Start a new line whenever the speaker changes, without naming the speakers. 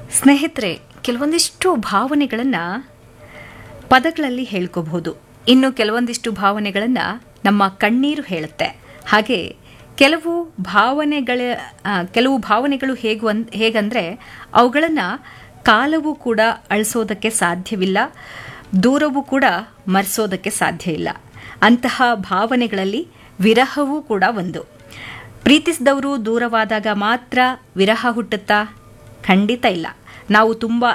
ಸ್ನೇಹಿತರೆ ಕೆಲವೊಂದಿಷ್ಟು ಭಾವನೆಗಳನ್ನು ಪದಗಳಲ್ಲಿ ಹೇಳ್ಕೋಬಹುದು ಇನ್ನು ಕೆಲವೊಂದಿಷ್ಟು ಭಾವನೆಗಳನ್ನು ನಮ್ಮ ಕಣ್ಣೀರು ಹೇಳುತ್ತೆ ಹಾಗೆ ಕೆಲವು ಭಾವನೆಗಳ ಆ, ಕೆಲವು ಭಾವನೆಗಳು ಹೇಗೆ ಒಂದ್ ಹೇಗಂದ್ರೆ ಅವುಗಳನ್ನು ಕಾಲವೂ ಕೂಡ ಅಳಿಸೋದಕ್ಕೆ ಸಾಧ್ಯವಿಲ್ಲ ದೂರವೂ ಕೂಡ ಮರೆಸೋದಕ್ಕೆ ಸಾಧ್ಯ ಇಲ್ಲ ಅಂತಹ ಭಾವನೆಗಳಲ್ಲಿ ವಿರಹವೂ ಕೂಡ ಒಂದು ಪ್ರೀತಿಸಿದವರು ದೂರವಾದಾಗ ಮಾತ್ರ ವಿರಹ ಹುಟ್ಟುತ್ತಾ ಖಂಡಿತ ಇಲ್ಲ ನಾವು ತುಂಬ